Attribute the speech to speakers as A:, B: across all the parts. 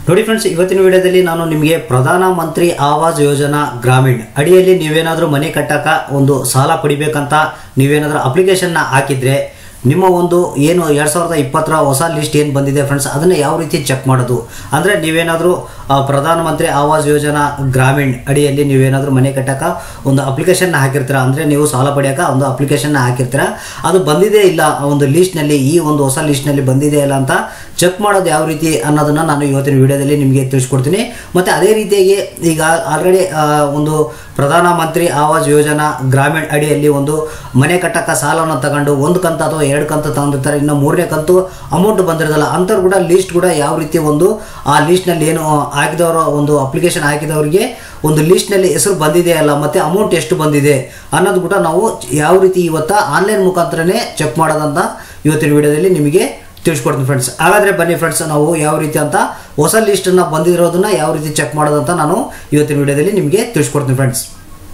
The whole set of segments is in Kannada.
A: ನೋಡಿ ಫ್ರೆಂಡ್ಸ್ ಇವತ್ತಿನ ವಿಡಿಯೋದಲ್ಲಿ ನಾನು ನಿಮಗೆ ಪ್ರಧಾನ ಮಂತ್ರಿ ಆವಾಸ್ ಯೋಜನಾ ಗ್ರಾಮೀಣ್ ಅಡಿಯಲ್ಲಿ ನೀವೇನಾದರೂ ಮನೆ ಕಟ್ಟಕ ಒಂದು ಸಾಲ ಪಡಿಬೇಕಂತ ನೀವೇನಾದರೂ ಅಪ್ಲಿಕೇಶನ್ನ ಹಾಕಿದ್ರೆ ನಿಮ್ಮ ಒಂದು ಏನು ಎರಡು ಸಾವಿರದ ಇಪ್ಪತ್ತರ ಹೊಸ ಲಿಸ್ಟ್ ಏನು ಬಂದಿದೆ ಫ್ರೆಂಡ್ಸ್ ಅದನ್ನು ಯಾವ ರೀತಿ ಚೆಕ್ ಮಾಡೋದು ಅಂದರೆ ನೀವೇನಾದರೂ ಪ್ರಧಾನ ಮಂತ್ರಿ ಆವಾಸ್ ಯೋಜನಾ ಗ್ರಾಮೀಣ್ ಅಡಿಯಲ್ಲಿ ನೀವೇನಾದರೂ ಮನೆ ಕಟ್ಟಕ ಒಂದು ಅಪ್ಲಿಕೇಶನ್ನ ಹಾಕಿರ್ತೀರ ಅಂದರೆ ನೀವು ಸಾಲ ಪಡೆಯೋಕೆ ಒಂದು ಅಪ್ಲಿಕೇಶನ್ನ ಹಾಕಿರ್ತೀರ ಅದು ಬಂದಿದೆ ಇಲ್ಲ ಆ ಒಂದು ಲೀಸ್ಟ್ನಲ್ಲಿ ಈ ಒಂದು ಹೊಸ ಲೀಸ್ಟ್ನಲ್ಲಿ ಬಂದಿದೆ ಇಲ್ಲ ಅಂತ ಚೆಕ್ ಮಾಡೋದು ಯಾವ ರೀತಿ ಅನ್ನೋದನ್ನು ನಾನು ಇವತ್ತಿನ ವಿಡಿಯೋದಲ್ಲಿ ನಿಮಗೆ ತಿಳಿಸ್ಕೊಡ್ತೀನಿ ಮತ್ತು ಅದೇ ರೀತಿಯಾಗಿ ಈಗ ಆಲ್ರೆಡಿ ಒಂದು ಪ್ರಧಾನ ಮಂತ್ರಿ ಆವಾಸ್ ಯೋಜನಾ ಗ್ರಾಮೀಣ್ ಅಡಿಯಲ್ಲಿ ಒಂದು ಮನೆ ಕಟ್ಟಕ ಸಾಲವನ್ನು ತಗೊಂಡು ಒಂದು ಕಂತು ಅಥವಾ ಎರಡು ಕಂತು ತಗೊಂಡಿರ್ತಾರೆ ಇನ್ನು ಮೂರನೇ ಕಂತು ಅಮೌಂಟ್ ಬಂದಿರೋದಲ್ಲ ಅಂಥವ್ರು ಕೂಡ ಲೀಸ್ಟ್ ಕೂಡ ಯಾವ ರೀತಿ ಒಂದು ಆ ಲೀಸ್ಟ್ನಲ್ಲಿ ಏನು ಹಾಕಿದವರು ಒಂದು ಅಪ್ಲಿಕೇಶನ್ ಹಾಕಿದವರಿಗೆ ಒಂದು ಲೀಸ್ಟ್ನಲ್ಲಿ ಹೆಸರು ಬಂದಿದೆ ಅಲ್ಲ ಮತ್ತು ಅಮೌಂಟ್ ಎಷ್ಟು ಬಂದಿದೆ ಅನ್ನೋದು ಕೂಡ ನಾವು ಯಾವ ರೀತಿ ಇವತ್ತು ಆನ್ಲೈನ್ ಮುಖಾಂತರನೇ ಚೆಕ್ ಮಾಡೋದಂತ ಇವತ್ತಿನ ವಿಡಿಯೋದಲ್ಲಿ ನಿಮಗೆ ತಿಳಿಸ್ಕೊಡ್ತೀನಿ ಫ್ರೆಂಡ್ಸ್ ಹಾಗಾದರೆ ಬನ್ನಿ ಫ್ರೆಂಡ್ಸ್ ನಾವು ಯಾವ ರೀತಿ ಅಂತ ಹೊಸ ಲಿಸ್ಟನ್ನು ಬಂದಿರೋದನ್ನ ಯಾವ ರೀತಿ ಚೆಕ್ ಮಾಡೋದಂತ ನಾನು ಇವತ್ತಿನ ವಿಡಿಯೋದಲ್ಲಿ ನಿಮಗೆ ತಿಳಿಸ್ಕೊಡ್ತೀನಿ ಫ್ರೆಂಡ್ಸ್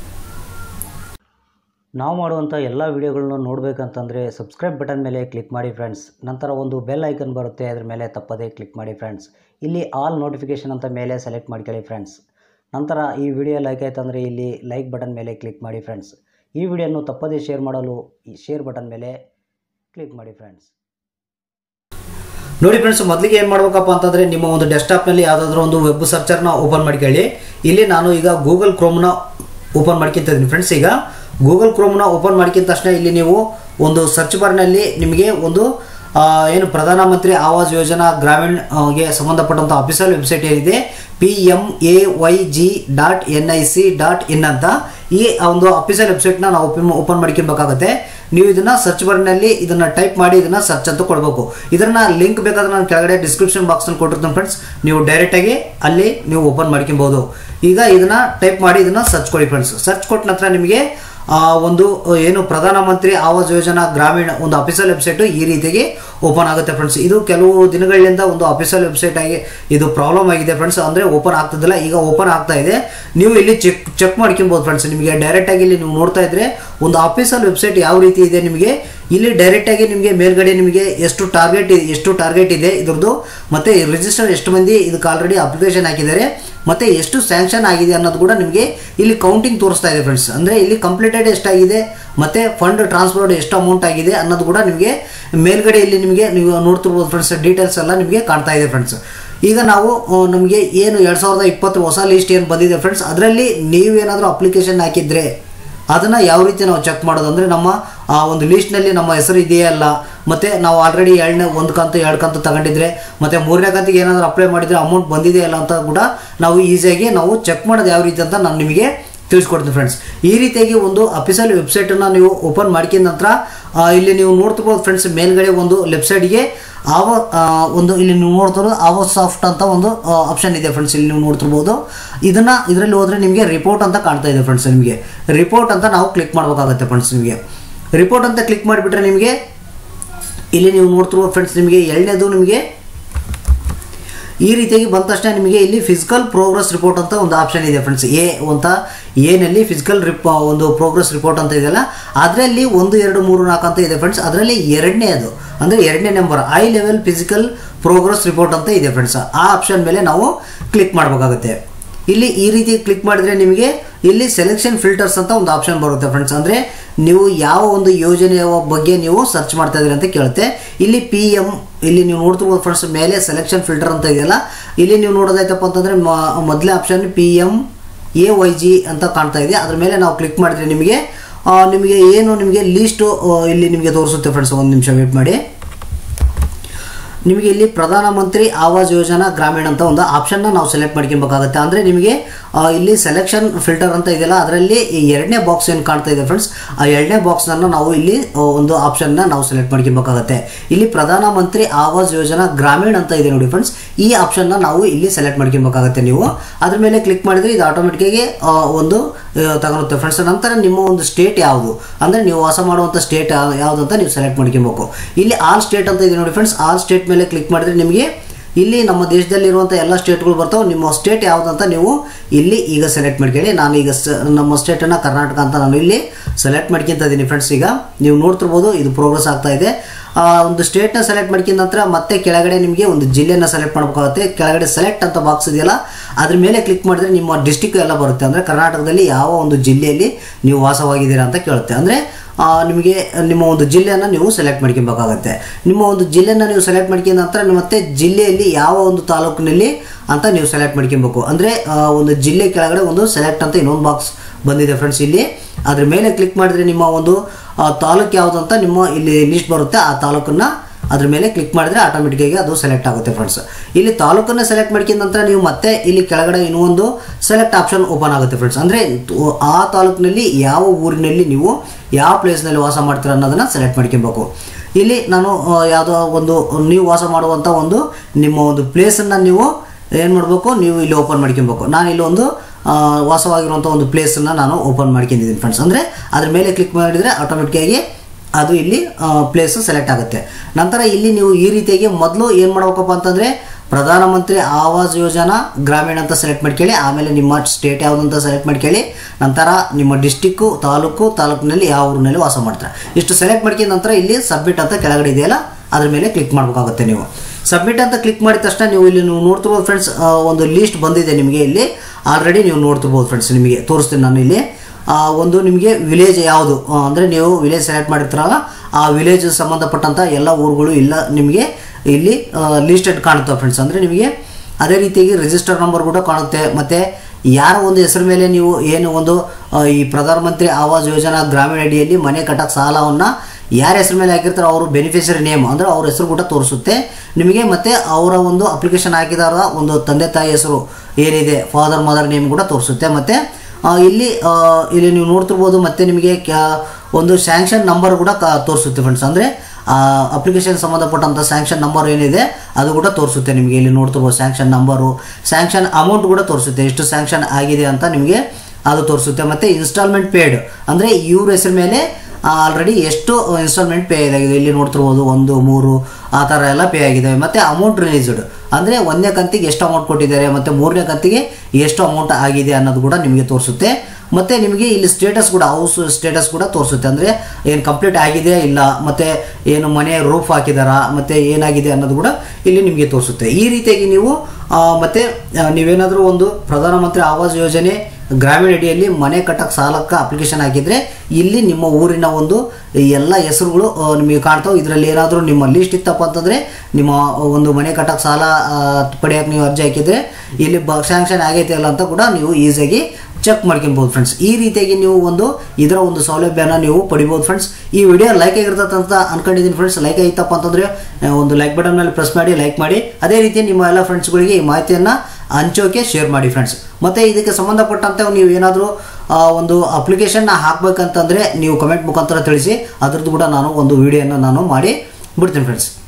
A: ನಾವು ಮಾಡುವಂಥ ಎಲ್ಲ ವಿಡಿಯೋಗಳನ್ನ ನೋಡಬೇಕಂತಂದರೆ ಸಬ್ಸ್ಕ್ರೈಬ್ ಬಟನ್ ಮೇಲೆ ಕ್ಲಿಕ್ ಮಾಡಿ ಫ್ರೆಂಡ್ಸ್ ನಂತರ ಒಂದು ಬೆಲ್ ಐಕನ್ ಬರುತ್ತೆ ಅದ್ರ ಮೇಲೆ ತಪ್ಪದೇ ಕ್ಲಿಕ್ ಮಾಡಿ ಫ್ರೆಂಡ್ಸ್ ಇಲ್ಲಿ ಆಲ್ ನೋಟಿಫಿಕೇಷನ್ ಅಂತ ಮೇಲೆ ಸೆಲೆಕ್ಟ್ ಮಾಡ್ಕೊಳ್ಳಿ ಫ್ರೆಂಡ್ಸ್ ನಂತರ ಈ ವಿಡಿಯೋ ಲೈಕ್ ಆಯ್ತಂದರೆ ಇಲ್ಲಿ ಲೈಕ್ ಬಟನ್ ಮೇಲೆ ಕ್ಲಿಕ್ ಮಾಡಿ ಫ್ರೆಂಡ್ಸ್ ಈ ವಿಡಿಯೋನು ತಪ್ಪದೇ ಶೇರ್ ಮಾಡಲು ಈ ಶೇರ್ ಬಟನ್ ಮೇಲೆ ಕ್ಲಿಕ್ ಮಾಡಿ ಫ್ರೆಂಡ್ಸ್ ನೋಡಿ ಫ್ರೆಂಡ್ಸ್ ಮೊದಲಿಗೆ ಏನು ಮಾಡ್ಬೇಕಪ್ಪ ಅಂತಂದರೆ ನಿಮ್ಮ ಒಂದು ಡೆಸ್ಕ್ಟಾಪ್ನಲ್ಲಿ ಯಾವುದಾದ್ರೂ ಒಂದು ವೆಬ್ ಸರ್ಚರ್ನ ಓಪನ್ ಮಾಡ್ಕೊಳ್ಳಿ ಇಲ್ಲಿ ನಾನು ಈಗ ಗೂಗಲ್ ಕ್ರೋಮ್ನ ಓಪನ್ ಮಾಡ್ಕೊತ ಇದ್ದೀನಿ ಫ್ರೆಂಡ್ಸ್ ಈಗ ಗೂಗಲ್ ಕ್ರೋಮ್ನ ಓಪನ್ ಮಾಡ್ಕಿದ ತಕ್ಷಣ ಇಲ್ಲಿ ನೀವು ಒಂದು ಸರ್ಚ್ ಬಾರ್ನಲ್ಲಿ ನಿಮಗೆ ಒಂದು ಆ, ಏನು ಪ್ರಧಾನಮಂತ್ರಿ ಆವಾಸ್ ಯೋಜನಾ ಗ್ರಾಮೀಣ್ ಆ, ಗೆ ಸಂಬಂಧಪಟ್ಟಂಥ ಅಫಿಷಿಯಲ್ ವೆಬ್ಸೈಟ್ ಏನಿದೆ P M A Y G dot N I C dot in ಅಂತ ಈ ಒಂದು ಅಫಿಷಿಯಲ್ ವೆಬ್ಸೈಟ್ನ ನಾವು ಓಪನ್ ಓಪನ್ ಮಾಡ್ಕೊಬೇಕಾಗತ್ತೆ ನೀವು ಇದನ್ನ ಸರ್ಚ್ ಬಾರ್ನಲ್ಲಿ ಇದನ್ನ ಟೈಪ್ ಮಾಡಿ ಇದನ್ನ ಸರ್ಚ್ ಅಂತ ಕೊಡಬೇಕು ಇದನ್ನ ಲಿಂಕ್ ಬೇಕಾದ್ರೆ ನಾನು ಕೆಳಗಡೆ ಡಿಸ್ಕ್ರಿಪ್ಷನ್ ಬಾಕ್ಸ್ನಲ್ಲಿ ಕೊಟ್ಟಿರ್ತೀನಿ ಫ್ರೆಂಡ್ಸ್ ನೀವು ಡೈರೆಕ್ಟಾಗಿ ಅಲ್ಲಿ ನೀವು ಓಪನ್ ಮಾಡ್ಕೊಬೋದು ಈಗ ಇದನ್ನ ಟೈಪ್ ಮಾಡಿ ಇದನ್ನ ಸರ್ಚ್ ಕೊಡಿ ಫ್ರೆಂಡ್ಸ್ ಸರ್ಚ್ ಕೊಟ್ಟ ನಂತರ ನಿಮಗೆ ಆ, ಒಂದು ಏನು ಪ್ರಧಾನಮಂತ್ರಿ ಆವಾಸ್ ಯೋಜನಾ ಗ್ರಾಮೀಣ ಒಂದು ಅಫಿಷಿಯಲ್ ವೆಬ್ಸೈಟು ಈ ರೀತಿಯಾಗಿ ಓಪನ್ ಆಗುತ್ತೆ ಫ್ರೆಂಡ್ಸ್ ಇದು ಕೆಲವು ದಿನಗಳಿಂದ ಒಂದು ಅಫಿಷಿಯಲ್ ವೆಬ್ಸೈಟ್ ಆಗಿ ಇದು ಪ್ರಾಬ್ಲಮ್ ಆಗಿದೆ ಫ್ರೆಂಡ್ಸ್ ಅಂದರೆ ಓಪನ್ ಆಗ್ತದಿಲ್ಲ ಈಗ ಓಪನ್ ಆಗ್ತಾ ಇದೆ ನೀವು ಇಲ್ಲಿ ಚೆಕ್ ಚೆಕ್ ಮಾಡ್ಕೊಬೋದು ಫ್ರೆಂಡ್ಸ್ ನಿಮಗೆ ಡೈರೆಕ್ಟಾಗಿ ಇಲ್ಲಿ ನೀವು ನೋಡ್ತಾ ಇದ್ರೆ ಒಂದು ಅಫಿಷಿಯಲ್ ವೆಬ್ಸೈಟ್ ಯಾವ ರೀತಿ ಇದೆ ನಿಮಗೆ ಇಲ್ಲಿ ಡೈರೆಕ್ಟಾಗಿ ನಿಮಗೆ ಮೇಲ್ಗಡೆ ನಿಮಗೆ ಎಷ್ಟು ಟಾರ್ಗೆಟ್ ಎಷ್ಟು ಟಾರ್ಗೆಟ್ ಇದೆ ಇದ್ರದ್ದು ಮತ್ತು ರಿಜಿಸ್ಟರ್ ಎಷ್ಟು ಮಂದಿ ಇದಕ್ಕೆ ಆಲ್ರೆಡಿ ಅಪ್ಲಿಕೇಶನ್ ಹಾಕಿದ್ದಾರೆ ಮತ್ತು ಎಷ್ಟು ಸ್ಯಾಂಕ್ಷನ್ ಆಗಿದೆ ಅನ್ನೋದು ಕೂಡ ನಿಮಗೆ ಇಲ್ಲಿ ಕೌಂಟಿಂಗ್ ತೋರಿಸ್ತಾ ಇದೆ ಫ್ರೆಂಡ್ಸ್ ಅಂದರೆ ಇಲ್ಲಿ ಕಂಪ್ಲೀಟೆಡ್ ಎಷ್ಟಾಗಿದೆ ಮತ್ತು ಫಂಡ್ ಟ್ರಾನ್ಸ್ಫರ್ಡ್ ಎಷ್ಟು ಅಮೌಂಟ್ ಆಗಿದೆ ಅನ್ನೋದು ಕೂಡ ನಿಮಗೆ ಮೇಲ್ಗಡೆ ಇಲ್ಲಿ ನಿಮಗೆ ನೀವು ನೋಡ್ತಿರ್ಬೋದು ಫ್ರೆಂಡ್ಸ್ ಡೀಟೇಲ್ಸ್ ಎಲ್ಲ ನಿಮಗೆ ಕಾಣ್ತಾ ಇದೆ ಫ್ರೆಂಡ್ಸ್ ಈಗ ನಾವು ಆ, ನಮಗೆ ಏನು ಎರಡು ಸಾವಿರದ ಇಪ್ಪತ್ತು ಹೊಸ ಲಿಸ್ಟ್ ಏನು ಬಂದಿದೆ ಫ್ರೆಂಡ್ಸ್ ಅದರಲ್ಲಿ ನೀವೇನಾದರೂ ಅಪ್ಲಿಕೇಶನ್ ಹಾಕಿದರೆ ಅದನ್ನು ಯಾವ ರೀತಿ ನಾವು ಚೆಕ್ ಮಾಡೋದು ಅಂದರೆ ನಮ್ಮ ಆ ಒಂದು ಲೀಸ್ಟ್ನಲ್ಲಿ ನಮ್ಮ ಹೆಸರು ಇದೆಯೇ ಅಲ್ಲ ಮತ್ತು ನಾವು ಆಲ್ರೆಡಿ ಎರಡನೇ ಒಂದು ಕಂತು ಎರಡು ಕಂತು ತಗೊಂಡಿದ್ರೆ ಮತ್ತು ಮೂರನೇ ಕಂತಿಗೆ ಏನಾದರೂ ಅಪ್ಲೈ ಮಾಡಿದರೆ ಅಮೌಂಟ್ ಬಂದಿದೆ ಅಲ್ಲ ಅಂತ ಕೂಡ ನಾವು ಈಸಿಯಾಗಿ ನಾವು ಚೆಕ್ ಮಾಡೋದು ಯಾವ ರೀತಿ ಅಂತ ನಾನು ನಿಮಗೆ ತಿಳಿಸ್ಕೊಡ್ತೀನಿ ಫ್ರೆಂಡ್ಸ್ ಈ ರೀತಿಯಾಗಿ ಒಂದು ಅಫಿಷಿಯಲ್ ವೆಬ್ಸೈಟನ್ನು ನೀವು ಓಪನ್ ಮಾಡ್ಕಿದ ನಂತರ ಆ, ಇಲ್ಲಿ ನೀವು ನೋಡ್ತಿರ್ಬೋದು ಫ್ರೆಂಡ್ಸ್ ಮೇಲ್ಗಡೆ ಒಂದು ವೆಬ್ಸೈಟ್ಗೆ ಆವ ಆ, ಒಂದು ಇಲ್ಲಿ ನೀವು ನೋಡ್ತಿರೋ ಆವ ಸಾಫ್ಟ್ ಅಂತ ಒಂದು ಆಪ್ಷನ್ ಇದೆ ಫ್ರೆಂಡ್ಸ್ ಇಲ್ಲಿ ನೀವು ನೋಡ್ತಿರ್ಬೋದು ಇದನ್ನು ಇದರಲ್ಲಿ ಹೋದರೆ ನಿಮಗೆ ರಿಪೋರ್ಟ್ ಅಂತ ಕಾಣ್ತಾ ಇದೆ ಫ್ರೆಂಡ್ಸ್ ನಿಮಗೆ ರಿಪೋರ್ಟ್ ಅಂತ ನಾವು ಕ್ಲಿಕ್ ಮಾಡಬೇಕಾಗುತ್ತೆ ಫ್ರೆಂಡ್ಸ್ ನಿಮಗೆ ರಿಪೋರ್ಟ್ ಅಂತ ಕ್ಲಿಕ್ ಮಾಡಿಬಿಟ್ರೆ ನಿಮಗೆ ಇಲ್ಲಿ ನೀವು ನೋಡ್ತಿರ್ಬೋದು ಫ್ರೆಂಡ್ಸ್ ನಿಮಗೆ ಎರಡನೇದು ನಿಮಗೆ ಈ ರೀತಿಯಾಗಿ ಬಂದ ತಕ್ಷಣ ನಿಮಗೆ ಇಲ್ಲಿ ಫಿಸಿಕಲ್ ಪ್ರೋಗ್ರೆಸ್ ರಿಪೋರ್ಟ್ ಅಂತ ಒಂದು ಆಪ್ಷನ್ ಇದೆ ಫ್ರೆಂಡ್ಸ್ ಎ ಅಂತ ಏನಲ್ಲಿ ಫಿಸಿಕಲ್ ರಿಪ್ ಒಂದು ಪ್ರೋಗ್ರೆಸ್ ರಿಪೋರ್ಟ್ ಅಂತ ಇದೆಯಲ್ಲ ಅದರಲ್ಲಿ ಒಂದು ಎರಡು ಮೂರು ನಾಲ್ಕು ಅಂತ ಇದೆ ಫ್ರೆಂಡ್ಸ್ ಅದರಲ್ಲಿ ಎರಡನೇ ಅದು ಅಂದರೆ ಎರಡನೇ number I level physical progress report ಅಂತ ಇದೆ ಫ್ರೆಂಡ್ಸ್ ಆ ಆಪ್ಷನ್ ಮೇಲೆ ನಾವು ಕ್ಲಿಕ್ ಮಾಡಬೇಕಾಗುತ್ತೆ ಇಲ್ಲಿ ಈ ರೀತಿ ಕ್ಲಿಕ್ ಮಾಡಿದರೆ ನಿಮಗೆ ಇಲ್ಲಿ ಸೆಲೆಕ್ಷನ್ ಫಿಲ್ಟರ್ಸ್ ಅಂತ ಒಂದು ಆಪ್ಷನ್ ಬರುತ್ತೆ ಫ್ರೆಂಡ್ಸ್ ಅಂದರೆ ನೀವು ಯಾವ ಒಂದು ಯೋಜನೆಯ ಬಗ್ಗೆ ನೀವು ಸರ್ಚ್ ಮಾಡ್ತಾ ಇದ್ದೀರಿ ಅಂತ ಕೇಳುತ್ತೆ ಇಲ್ಲಿ ಪಿ ಎಮ್ ಇಲ್ಲಿ ನೀವು ನೋಡ್ತಿರ್ಬೋದು ಫ್ರೆಂಡ್ಸ್ ಮೇಲೆ ಸೆಲೆಕ್ಷನ್ ಫಿಲ್ಟರ್ ಅಂತ ಇದೆಯಲ್ಲ ಇಲ್ಲಿ ನೀವು ನೋಡೋದಾಯ್ತಪ್ಪ ಅಂತಂದರೆ ಮೊದಲನೇ option P M A Y G ಅಂತ ಕಾಣ್ತಾ ಇದೆ ಅದ್ರ ಮೇಲೆ ನಾವು ಕ್ಲಿಕ್ ಮಾಡಿದ್ರೆ ನಿಮಗೆ ಆ, ನಿಮಗೆ ಏನು ನಿಮಗೆ ಲೀಸ್ಟು ಇಲ್ಲಿ ನಿಮಗೆ ತೋರಿಸುತ್ತೆ ಫ್ರೆಂಡ್ಸ್ ಒಂದು ನಿಮಿಷ ವೇಟ್ ಮಾಡಿ ನಿಮಗೆ ಇಲ್ಲಿ ಪ್ರಧಾನಮಂತ್ರಿ ಆವಾಸ್ ಯೋಜನಾ ಗ್ರಾಮೀಣ ಅಂತ ಒಂದು ಆಪ್ಷನ್ನ ನಾವು ಸೆಲೆಕ್ಟ್ ಮಾಡ್ಕೊಬೇಕಾಗುತ್ತೆ ಅಂದರೆ ನಿಮಗೆ ಆ, ಇಲ್ಲಿ ಸೆಲೆಕ್ಷನ್ ಫಿಲ್ಟರ್ ಅಂತ ಇದೆಯಲ್ಲ ಅದರಲ್ಲಿ ಈ ಎರಡನೇ ಬಾಕ್ಸ್ ಏನು ಕಾಣ್ತಾ ಇದೆ ಫ್ರೆಂಡ್ಸ್ ಆ ಎರಡನೇ ಬಾಕ್ಸ್ನ ನಾವು ಇಲ್ಲಿ ಆ, ಒಂದು ಆಪ್ಷನ್ನ ನಾವು ಸೆಲೆಕ್ಟ್ ಮಾಡ್ಕೊಬೇಕಾಗುತ್ತೆ ಇಲ್ಲಿ ಪ್ರಧಾನಮಂತ್ರಿ ಆವಾಸ್ ಯೋಜನಾ ಗ್ರಾಮೀಣ ಅಂತ ಇದೆ ನೋಡಿ ಫ್ರೆಂಡ್ಸ್ ಈ ಆಪ್ಷನ್ನ ನಾವು ಇಲ್ಲಿ ಸೆಲೆಕ್ಟ್ ಮಾಡ್ಕೊಬೇಕಾಗುತ್ತೆ ನೀವು ಅದ್ರ ಮೇಲೆ ಕ್ಲಿಕ್ ಮಾಡಿದರೆ ಇದು ಆಟೋಮೆಟಿಕ್ಕಾಗಿ ಒಂದು ಆ, ತಗೊಳುತ್ತೆ ಫ್ರೆಂಡ್ಸ್ ನಂತರ ನಿಮ್ಮ ಒಂದು ಸ್ಟೇಟ್ ಯಾವುದು ಅಂದರೆ ನೀವು ವಾಸ ಮಾಡುವಂಥ ಸ್ಟೇಟ್ ಯಾವುದು ಅಂತ ನೀವು ಸೆಲೆಕ್ಟ್ ಮಾಡ್ಕೊಬೇಕು ಇಲ್ಲಿ ಆಲ್ ಸ್ಟೇಟ್ ಅಂತ ಇದೆ ನೋಡಿ ಫ್ರೆಂಡ್ಸ್ ಆಲ್ ಸ್ಟೇಟ್ ಮೇಲೆ ಕ್ಲಿಕ್ ಮಾಡಿದ್ರೆ ನಿಮಗೆ ಇಲ್ಲಿ ನಮ್ಮ ದೇಶದಲ್ಲಿರುವಂಥ ಎಲ್ಲ ಸ್ಟೇಟ್ಗಳು ಬರ್ತಾವೆ ನಿಮ್ಮ ಸ್ಟೇಟ್ ಯಾವುದಂತ ನೀವು ಇಲ್ಲಿ ಈಗ ಸೆಲೆಕ್ಟ್ ಮಾಡ್ಕೊಳ್ಳಿ ನಾನು ಈಗ ಸ ನಮ್ಮ ಸ್ಟೇಟನ್ನು ಕರ್ನಾಟಕ ಅಂತ ನಾನು ಇಲ್ಲಿ ಸೆಲೆಕ್ಟ್ ಮಾಡ್ಕೊತ ಇದ್ದೀನಿ ಫ್ರೆಂಡ್ಸ್ ಈಗ ನೀವು ನೋಡ್ತಿರ್ಬೋದು ಇದು ಪ್ರೋಗ್ರೆಸ್ ಆಗ್ತಾ ಇದೆ ಆ ಒಂದು ಸ್ಟೇಟ್ನ ಸೆಲೆಕ್ಟ್ ಮಾಡ್ಕೊಂಡ ನಂತರ ಮತ್ತೆ ಕೆಳಗಡೆ ನಿಮಗೆ ಒಂದು ಜಿಲ್ಲೆನ ಸೆಲೆಕ್ಟ್ ಮಾಡಬೇಕಾಗುತ್ತೆ ಕೆಳಗಡೆ ಸೆಲೆಕ್ಟ್ ಅಂತ ಬಾಕ್ಸ್ ಇದೆಯಲ್ಲ ಅದ್ರ ಮೇಲೆ ಕ್ಲಿಕ್ ಮಾಡಿದ್ರೆ ನಿಮ್ಮ ಡಿಸ್ಟಿಕ್ ಎಲ್ಲ ಬರುತ್ತೆ ಅಂದರೆ ಕರ್ನಾಟಕದಲ್ಲಿ ಯಾವ ಒಂದು ಜಿಲ್ಲೆಯಲ್ಲಿ ನೀವು ವಾಸವಾಗಿದ್ದೀರಾ ಅಂತ ಕೇಳುತ್ತೆ ಅಂದರೆ ನಿಮಗೆ ನಿಮ್ಮ ಒಂದು ಜಿಲ್ಲೆಯನ್ನು ನೀವು ಸೆಲೆಕ್ಟ್ ಮಾಡ್ಕೊಬೇಕಾಗತ್ತೆ ನಿಮ್ಮ ಒಂದು ಜಿಲ್ಲೆನ ನೀವು ಸೆಲೆಕ್ಟ್ ಮಾಡ್ಕೊಂಡ ನಂತರ ನೀವು ಮತ್ತೆ ಜಿಲ್ಲೆಯಲ್ಲಿ ಯಾವ ಒಂದು ತಾಲೂಕಿನಲ್ಲಿ ಅಂತ ನೀವು ಸೆಲೆಕ್ಟ್ ಮಾಡ್ಕೊಬೇಕು ಅಂದರೆ ಒಂದು ಜಿಲ್ಲೆ ಕೆಳಗಡೆ ಒಂದು ಸೆಲೆಕ್ಟ್ ಅಂತ ಇನ್ನೊಂದು ಬಾಕ್ಸ್ ಬಂದಿದೆ ಫ್ರೆಂಡ್ಸ್ ಇಲ್ಲಿ ಅದ್ರ ಮೇಲೆ ಕ್ಲಿಕ್ ಮಾಡಿದ್ರೆ ನಿಮ್ಮ ಒಂದು ಆ, ತಾಲೂಕು ಯಾವುದು ಅಂತ ನಿಮ್ಮ ಇಲ್ಲಿ ಲಿಸ್ಟ್ ಬರುತ್ತೆ ಆ ತಾಲೂಕನ್ನು ಅದ್ರ ಮೇಲೆ ಕ್ಲಿಕ್ ಮಾಡಿದ್ರೆ ಆಟೋಮೆಟಿಕ್ಕಾಗಿ ಅದು ಸೆಲೆಕ್ಟ್ ಆಗುತ್ತೆ ಫ್ರೆಂಡ್ಸ್ ಇಲ್ಲಿ ತಾಲೂಕನ್ನು ಸೆಲೆಕ್ಟ್ ಮಾಡ್ಕೊಂಡ ನಂತರ ನೀವು ಮತ್ತೆ ಇಲ್ಲಿ ಕೆಳಗಡೆ ಇನ್ನೂ ಒಂದು ಸೆಲೆಕ್ಟ್ ಆಪ್ಷನ್ ಓಪನ್ ಆಗುತ್ತೆ ಫ್ರೆಂಡ್ಸ್ ಅಂದರೆ ಆ ತಾಲೂಕಿನಲ್ಲಿ ಯಾವ ಊರಿನಲ್ಲಿ ನೀವು ಯಾವ ಪ್ಲೇಸ್ನಲ್ಲಿ ವಾಸ ಮಾಡ್ತೀರ ಅನ್ನೋದನ್ನು ಸೆಲೆಕ್ಟ್ ಮಾಡ್ಕೊಬೇಕು ಇಲ್ಲಿ ನಾನು ಆ, ಯಾವುದೋ ಒಂದು ನೀವು ವಾಸ ಮಾಡುವಂಥ ಒಂದು ನಿಮ್ಮ ಒಂದು ಪ್ಲೇಸನ್ನು ನೀವು ಏನು ಮಾಡಬೇಕು ನೀವು ಇಲ್ಲಿ ಓಪನ್ ಮಾಡ್ಕೊಬೇಕು ನಾನು ಇಲ್ಲಿ ಒಂದು ಆ, ವಾಸವಾಗಿರುವಂಥ ಒಂದು ಪ್ಲೇಸನ್ನು ನಾನು ಓಪನ್ ಮಾಡ್ಕೊಂಡಿದ್ದೀನಿ ಫ್ರೆಂಡ್ಸ್ ಅಂದರೆ ಅದ್ರ ಮೇಲೆ ಕ್ಲಿಕ್ ಮಾಡಿದರೆ ಆಟೋಮೆಟಿಕ್ಕಾಗಿ ಅದು ಇಲ್ಲಿ ಪ್ಲೇಸ್ ಸೆಲೆಕ್ಟ್ ಆಗುತ್ತೆ ನಂತರ ಇಲ್ಲಿ ನೀವು ಈ ರೀತಿಯಾಗಿ ಮೊದಲು ಏನು ಮಾಡ್ಬೇಕಪ್ಪ ಅಂತಂದರೆ ಪ್ರಧಾನಮಂತ್ರಿ ಆವಾಸ್ ಯೋಜನಾ ಗ್ರಾಮೀಣ ಅಂತ ಸೆಲೆಕ್ಟ್ ಮಾಡ್ಕೊಳ್ಳಿ ಆಮೇಲೆ ನಿಮ್ಮ ಸ್ಟೇಟ್ ಯಾವುದಂತ ಸೆಲೆಕ್ಟ್ ಮಾಡ್ಕೊಳ್ಳಿ ನಂತರ ನಿಮ್ಮ ಡಿಸ್ಟಿಕ್ಕು ತಾಲೂಕು ತಾಲೂಕಿನಲ್ಲಿ ಯಾವ ಊರಿನಲ್ಲಿ ವಾಸ ಮಾಡ್ತಾರೆ ಇಷ್ಟು ಸೆಲೆಕ್ಟ್ ಮಾಡ್ಕೊಂಡ ನಂತರ ಇಲ್ಲಿ ಸಬ್ಮಿಟ್ ಅಂತ ಕೆಳಗಡೆ ಇದೆಯಲ್ಲ ಅದ್ರ ಮೇಲೆ ಕ್ಲಿಕ್ ಮಾಡಬೇಕಾಗುತ್ತೆ ನೀವು ಸಬ್ಮಿಟ್ ಅಂತ ಕ್ಲಿಕ್ ಮಾಡಿದ ತಕ್ಷಣ ನೀವು ಇಲ್ಲಿ ನೀವು ನೋಡ್ತಿರ್ಬೋದು ಫ್ರೆಂಡ್ಸ್ ಒಂದು ಲೀಸ್ಟ್ ಬಂದಿದೆ ನಿಮಗೆ ಇಲ್ಲಿ ಆಲ್ರೆಡಿ ನೀವು ನೋಡ್ತಿರ್ಬೋದು ಫ್ರೆಂಡ್ಸ್ ನಿಮಗೆ ತೋರಿಸ್ತೀನಿ ನಾನು ಇಲ್ಲಿ ಆ, ಒಂದು ನಿಮಗೆ ವಿಲೇಜ್ ಯಾವುದು ಅಂದರೆ ನೀವು ವಿಲೇಜ್ ಸೆಲೆಕ್ಟ್ ಮಾಡಿರ್ತಾರಲ್ಲ ಆ ವಿಲೇಜ್ ಸಂಬಂಧಪಟ್ಟಂಥ ಎಲ್ಲ ಊರುಗಳು ಇಲ್ಲ ನಿಮಗೆ ಇಲ್ಲಿ ಲಿಸ್ಟೆಡ್ ಕಾಣುತ್ತೆ ಫ್ರೆಂಡ್ಸ್ ಅಂದರೆ ನಿಮಗೆ ಅದೇ ರೀತಿಯಾಗಿ ರಿಜಿಸ್ಟರ್ ನಂಬರ್ ಕೂಡ ಕಾಣುತ್ತೆ ಮತ್ತು ಯಾರ ಒಂದು ಹೆಸರು ಮೇಲೆ ನೀವು ಏನು ಒಂದು ಆ, ಈ ಪ್ರಧಾನಮಂತ್ರಿ ಆವಾಸ್ ಯೋಜನಾ ಗ್ರಾಮೀಣ ಅಡಿಯಲ್ಲಿ ಮನೆ ಕಟ್ಟಕ್ಕೆ ಸಾಲವನ್ನು ಯಾರ ಹೆಸರು ಮೇಲೆ ಹಾಕಿರ್ತಾರೋ ಅವರು ಬೆನಿಫಿಷರಿ ನೇಮ್ ಅಂದರೆ ಅವ್ರ ಹೆಸರು ಕೂಡ ತೋರಿಸುತ್ತೆ ನಿಮಗೆ ಮತ್ತೆ ಅವರ ಒಂದು ಅಪ್ಲಿಕೇಶನ್ ಹಾಕಿದಾರ ಒಂದು ತಂದೆ ತಾಯಿ ಹೆಸರು ಏನಿದೆ ಫಾದರ್ ಮದರ್ ನೇಮ್ ಕೂಡ ತೋರಿಸುತ್ತೆ ಮತ್ತು ಆ, ಇಲ್ಲಿ ಆ, ಇಲ್ಲಿ ನೀವು ನೋಡ್ತಿರ್ಬೋದು ಮತ್ತೆ ನಿಮಗೆ ಕ್ಯಾ- ಒಂದು ಸ್ಯಾಂಕ್ಷನ್ ನಂಬರ್ ಕೂಡ ಕ ತೋರಿಸುತ್ತೆ ಫ್ರೆಂಡ್ಸ್ ಅಂದರೆ ಅಪ್ಲಿಕೇಶನ್ ಸಂಬಂಧಪಟ್ಟಂಥ ಸ್ಯಾಂಕ್ಷನ್ ನಂಬರ್ ಏನಿದೆ ಅದು ಕೂಡ ತೋರಿಸುತ್ತೆ ನಿಮಗೆ ಇಲ್ಲಿ ನೋಡ್ತಿರ್ಬೋದು ಸ್ಯಾಂಕ್ಷನ್ ನಂಬರು ಸ್ಯಾಂಕ್ಷನ್ ಅಮೌಂಟ್ ಕೂಡ ತೋರಿಸುತ್ತೆ ಎಷ್ಟು ಸ್ಯಾಂಕ್ಷನ್ ಆಗಿದೆ ಅಂತ ನಿಮಗೆ ಅದು ತೋರಿಸುತ್ತೆ ಮತ್ತು ಇನ್ಸ್ಟಾಲ್ಮೆಂಟ್ ಪೇಡ್ ಅಂದರೆ ಇವ್ರ ಹೆಸರು ಮೇಲೆ ಆಲ್ರೆಡಿ ಎಷ್ಟು ಇನ್ಸ್ಟಾಲ್ಮೆಂಟ್ ಪೇ ಆಗಿದೆ ಇಲ್ಲಿ ನೋಡ್ತಿರ್ಬೋದು ಒಂದು ಮೂರು ಆ ಥರ ಎಲ್ಲ ಪೇ ಆಗಿದೆ ಮತ್ತು ಅಮೌಂಟ್ ರಿಲೀಸ್ಡ್ ಅಂದರೆ ಒಂದನೇ ಕಂತಿಗೆ ಎಷ್ಟು ಅಮೌಂಟ್ ಕೊಟ್ಟಿದ್ದಾರೆ ಮತ್ತು ಮೂರನೇ ಕಂತಿಗೆ ಎಷ್ಟು ಅಮೌಂಟ್ ಆಗಿದೆ ಅನ್ನೋದು ಕೂಡ ನಿಮಗೆ ತೋರಿಸುತ್ತೆ ಮತ್ತು ನಿಮಗೆ ಇಲ್ಲಿ ಸ್ಟೇಟಸ್ ಕೂಡ ಹೌಸ್ ಸ್ಟೇಟಸ್ ಕೂಡ ತೋರಿಸುತ್ತೆ ಅಂದರೆ ಏನು ಕಂಪ್ಲೀಟ್ ಆಗಿದೆ ಇಲ್ಲ ಮತ್ತು ಏನು ಮನೆ ರೂಫ್ ಹಾಕಿದಾರಾ ಮತ್ತು ಏನಾಗಿದೆ ಅನ್ನೋದು ಕೂಡ ಇಲ್ಲಿ ನಿಮಗೆ ತೋರಿಸುತ್ತೆ ಈ ರೀತಿಯಾಗಿ ನೀವು ಆ, ಮತ್ತೆ ಆ, ನೀವೇನಾದರೂ ಒಂದು ಪ್ರಧಾನಮಂತ್ರಿ ಆವಾಸ್ ಯೋಜನೆ ಗ್ರಾಮೀಣ ಅಡಿಯಲ್ಲಿ ಮನೆ ಕಟ್ಟಕ್ಕೆ ಸಾಲಕ್ಕೆ ಅಪ್ಲಿಕೇಶನ್ ಹಾಕಿದರೆ ಇಲ್ಲಿ ನಿಮ್ಮ ಊರಿನ ಒಂದು ಎಲ್ಲ ಹೆಸರುಗಳು ಆ, ನಿಮಗೆ ಕಾಣ್ತಾವೆ ಇದರಲ್ಲಿ ಏನಾದರೂ ನಿಮ್ಮ ಲಿಸ್ಟ್ ಇತ್ತಪ್ಪ ಅಂತಂದರೆ ನಿಮ್ಮ ಒಂದು ಮನೆ ಕಟ್ಟಕ್ಕೆ ಸಾಲ ಪಡೆಯೋಕೆ ನೀವು ಅರ್ಜಿ ಹಾಕಿದರೆ ಇಲ್ಲಿ ಬ ಸ್ಯಾಂಕ್ಷನ್ ಆಗೈತೆ ಅಲ್ಲ ಅಂತ ಕೂಡ ನೀವು ಈಸಿಯಾಗಿ ಚೆಕ್ ಮಾಡ್ಕೊಬೋದು ಫ್ರೆಂಡ್ಸ್ ಈ ರೀತಿಯಾಗಿ ನೀವು ಒಂದು ಇದರ ಒಂದು ಸೌಲಭ್ಯನ ನೀವು ಪಡಿಬೋದು ಫ್ರೆಂಡ್ಸ್ ಈ ವಿಡಿಯೋ ಲೈಕ್ ಆಗಿರ್ತದೆ ಅಂತ ಅನ್ಕೊಂಡಿದ್ದೀನಿ ಫ್ರೆಂಡ್ಸ್ ಲೈಕ್ ಆಗಿತ್ತಪ್ಪ ಅಂತಂದರೆ ಆ, ಒಂದು ಲೈಕ್ ಬಟನ್ ಮೇಲೆ ಪ್ರೆಸ್ ಮಾಡಿ ಲೈಕ್ ಮಾಡಿ ಅದೇ ರೀತಿ ನಿಮ್ಮ ಎಲ್ಲ ಫ್ರೆಂಡ್ಸ್ಗಳಿಗೆ ಈ ಮಾಹಿತಿಯನ್ನು ಹಂಚೋಕೆ ಶೇರ್ ಮಾಡಿ ಫ್ರೆಂಡ್ಸ್ ಮತ್ತು ಇದಕ್ಕೆ ಸಂಬಂಧಪಟ್ಟಂತೆ ನೀವು ಏನಾದರೂ ಒಂದು ಅಪ್ಲಿಕೇಶನ್ನ ಹಾಕಬೇಕಂತಂದರೆ ನೀವು ಕಮೆಂಟ್ ಮುಖಾಂತರ ತಿಳಿಸಿ ಅದ್ರದ್ದು ಕೂಡ ನಾನು ಒಂದು ವಿಡಿಯೋನ ನಾನು ಮಾಡಿ ಬಿಡ್ತೀನಿ ಫ್ರೆಂಡ್ಸ್